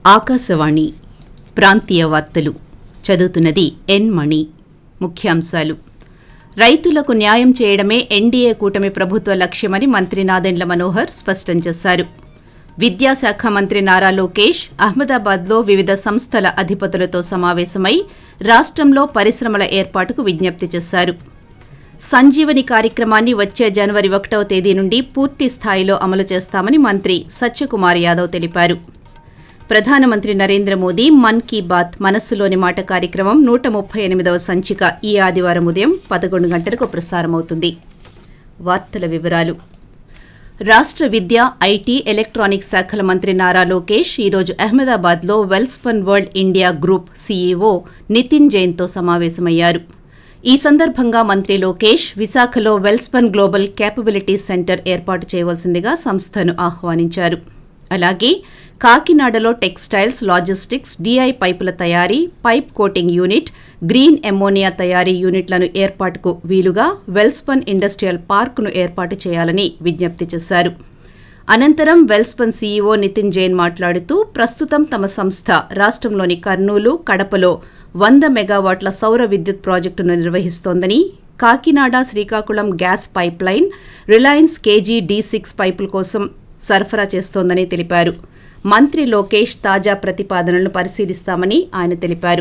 ఆకాశవాణి ప్రాంతీయ వార్తలు చదువుతున్నది ఎన్ మణి ముఖ్యాంశాలు రైతులకు న్యాయం చేయడమే ఎన్డీఏ కూటమి ప్రభుత్వ లక్ష్యమని మంత్రి నాదెండ్ల మనోహర్ స్పష్టం చేశారు విద్యాశాఖ మంత్రి నారా లోకేష్ అహ్మదాబాద్లో వివిధ సంస్థల అధిపతులతో సమావేశమై రాష్ట్రంలో పరిశ్రమల ఏర్పాటుకు విజ్ఞప్తి చేశారు సంజీవని కార్యక్రమాన్ని వచ్చే జనవరి ఒకటవ తేదీ నుండి పూర్తి స్థాయిలో అమలు చేస్తామని మంత్రి సత్యకుమార్ యాదవ్ తెలిపారు ప్రధానమంత్రి నరేంద్ర మోదీ మన్ కీ బాత్ మనస్సులోని మాట కార్యక్రమం నూట ముప్పై ఎనిమిదవ సంచిక ఈ ఆదివారం ఉదయం పదకొండు గంటలకు ప్రసారమవుతుంది వార్తల వివరాలు రాష్ట్ర విద్య ఐటీ ఎలక్ట్రానిక్స్ శాఖల మంత్రి నారా లోకేష్ ఈరోజు అహ్మదాబాద్లో Welspun world India group CEO Nitin జైన్తో సమావేశమయ్యారు ఈ సందర్భంగా మంత్రి లోకేష్ విశాఖలో వెల్స్పన్ గ్లోబల్ క్యాపబిలిటీ సెంటర్ ఏర్పాటు చేయవలసిందిగా సంస్థను ఆహ్వానించారు అలాగే కాకినాడలో టెక్స్టైల్స్ లాజిస్టిక్స్ డిఐ పైపుల తయారీ pipe coating unit green ammonia తయారీ యూనిట్లను ఏర్పాటుకు వీలుగా వెల్స్పన్ ఇండస్ట్రియల్ పార్కును ఏర్పాటు చేయాలని విజ్ఞప్తి చేశారు అనంతరం వెల్స్పన్ సీఈఓ నితిన్ జైన్ మాట్లాడుతూ ప్రస్తుతం తమ సంస్థ రాష్ట్రంలోని కర్నూలు కడపలో వంద మెగావాట్ల సౌర విద్యుత్ ప్రాజెక్టును నిర్వహిస్తోందని Kakinada Srikakulam gas pipeline Reliance KG D six పైపుల కోసం సరఫరా చేస్తోందని తెలిపారు మంత్రి లోకేష్ తాజా ప్రతిపాదనలను పరిశీలిస్తామని ఆయన తెలిపారు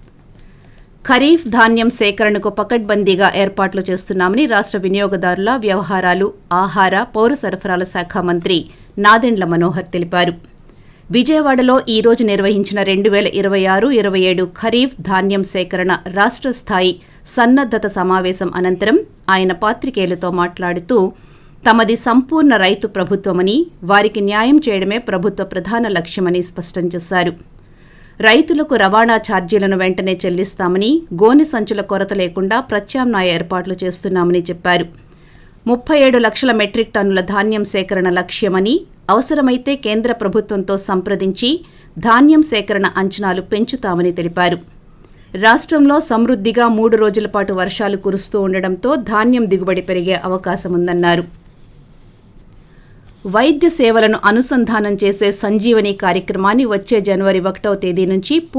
ఖరీఫ్ ధాన్యం సేకరణకు పకడ్బందీగా ఏర్పాట్లు చేస్తున్నామని రాష్ట్ర వినియోగదారుల వ్యవహారాలు ఆహార పౌర సరఫరాల శాఖ మంత్రి నాదెండ్ల మనోహర్ తెలిపారు విజయవాడలో ఈ రోజు నిర్వహించిన రెండు వేల ఇరవై ఆరు ఇరవై ఏడు ఖరీఫ్ ధాన్యం సేకరణ రాష్ట్ర స్థాయి సన్నద్దత సమావేశం అనంతరం ఆయన పాత్రికేయులతో మాట్లాడుతూ తమది సంపూర్ణ రైతు ప్రభుత్వమని వారికి న్యాయం చేయడమే ప్రభుత్వ ప్రధాన లక్ష్యమని స్పష్టం చేశారు రైతులకు రవాణా ఛార్జీలను వెంటనే చెల్లిస్తామని గోనె సంచుల కొరత లేకుండా ప్రత్యామ్నాయ ఏర్పాట్లు చేస్తున్నామని చెప్పారు ముప్పై ఏడు లక్షల మెట్రిక్ టన్నుల ధాన్యం సేకరణ లక్ష్యమని అవసరమైతే కేంద్ర ప్రభుత్వంతో సంప్రదించి ధాన్యం సేకరణ అంచనాలు పెంచుతామని తెలిపారు రాష్ట్రంలో సమృద్దిగా మూడు రోజుల పాటు వర్షాలు కురుస్తూ ఉండడంతో ధాన్యం దిగుబడి పెరిగే అవకాశముందన్నారు వైద్య సేవలను అనుసంధానం చేసే సంజీవని కార్యక్రమాన్ని వచ్చే జనవరి ఒకటవ తేదీ నుంచి